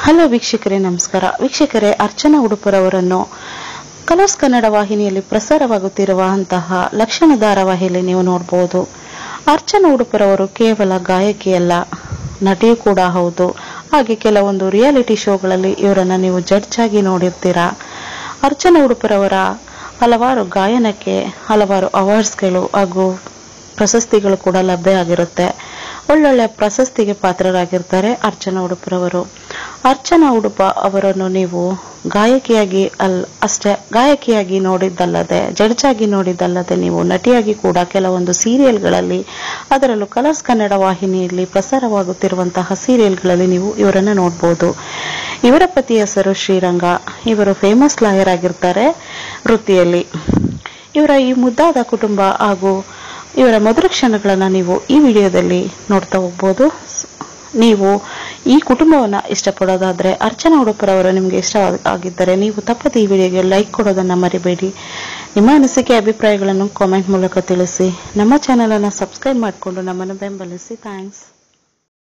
hello ವೀಕ್ಷಕರೇ ನಮಸ್ಕಾರ ವೀಕ್ಷಕರೇ ಅರ್ಚನಾ ಉಡುಪರವರನ್ನು ಕಲರ್ಸ್ ಕನ್ನಡ ವಾಹಿನಿಯಲ್ಲಿ ಪ್ರಸಾರವಾಗುತ್ತಿರುವಂತಹ ಲಕ್ಷಣ ಧಾರಾವಾಹಿಯಲ್ಲಿ ನೀವು ನೋಡಬಹುದು ಅರ್ಚನಾ ಉಡುಪರವರು ಕೇವಲ ಗಾಯಕಿಯಲ್ಲ ನಟಿಯೂ ಕೂಡ ಹೌದು ಹಾಗೆ ಕೆಲವೊಂದು ರಿಯಾಲಿಟಿ ಶೋಗಳಲ್ಲಿ ಇವರನ್ನ ನೀವು ಜಡ್ಜ್ ಆಗಿ ನೋಡಿರ್ತೀರಾ ಅರ್ಚನಾ ಉಡುಪರವರ ಹಲವಾರು ಗಾಯನಕ್ಕೆ ಹಲವಾರು ಅವಾರ್ಡ್ಸ್ಗಳು ಹಾಗೂ ಪ್ರಶಸ್ತಿಗಳು ಕೂಡ ಲಭ್ಯ ಆಗಿರುತ್ತೆ ಒಳ್ಳೊಳ್ಳೆ ಪ್ರಶಸ್ತಿಗೆ ಪಾತ್ರರಾಗಿರ್ತಾರೆ ಅರ್ಚನಾ ಉಡುಪರವರು ಅರ್ಚನಾ ಉಡುಪ ಅವರನ್ನು ನೀವು ಗಾಯಕಿಯಾಗಿ ಅಲ್ ಅಷ್ಟೇ ಗಾಯಕಿಯಾಗಿ ನೋಡಿದ್ದಲ್ಲದೆ ಜಡ್ಜಾಗಿ ನೋಡಿದ್ದಲ್ಲದೆ ನೀವು ನಟಿಯಾಗಿ ಕೂಡ ಕೆಲವೊಂದು ಸೀರಿಯಲ್ಗಳಲ್ಲಿ ಅದರಲ್ಲೂ ಕಲರ್ಸ್ ಕನ್ನಡ ವಾಹಿನಿಯಲ್ಲಿ ಪ್ರಸಾರವಾಗುತ್ತಿರುವಂತಹ ಸೀರಿಯಲ್ಗಳಲ್ಲಿ ನೀವು ಇವರನ್ನು ನೋಡಬಹುದು ಇವರ ಪತಿ ಹೆಸರು ಶ್ರೀರಂಗ ಇವರು ಫೇಮಸ್ ಲಾಯರ್ ಆಗಿರ್ತಾರೆ ವೃತ್ತಿಯಲ್ಲಿ ಇವರ ಈ ಮುದ್ದಾದ ಕುಟುಂಬ ಹಾಗೂ ಇವರ ಮಧುರ ಕ್ಷಣಗಳನ್ನು ನೀವು ಈ ವಿಡಿಯೋದಲ್ಲಿ ನೋಡ್ತಾ ಹೋಗ್ಬೋದು ಸ್- ನೀವು ಈ ಕುಟುಂಬವನ್ನ ಇಷ್ಟಪಡೋದಾದ್ರೆ ಅರ್ಚನಾ ಉಡುಪರವರು ನಿಮಗೆ ಇಷ್ಟ ಆಗಿದ್ದರೆ ನೀವು ತಪ್ಪದೆ ಈ ವಿಡಿಯೋಗೆ ಲೈಕ್ ಕೊಡೋದನ್ನ ಮರಿಬೇಡಿ ನಿಮ್ಮ ಅನಿಸಿಕೆ ಅಭಿಪ್ರಾಯಗಳನ್ನು ಕಾಮೆಂಟ್ ಮೂಲಕ ತಿಳಿಸಿ ನಮ್ಮ ಚಾನೆಲ್ ಅನ್ನು ಸಬ್ಸ್ಕ್ರೈಬ್ ಮಾಡಿಕೊಂಡು ನಮ್ಮನ್ನು ಬೆಂಬಲಿಸಿ ಥ್ಯಾಂಕ್ಸ್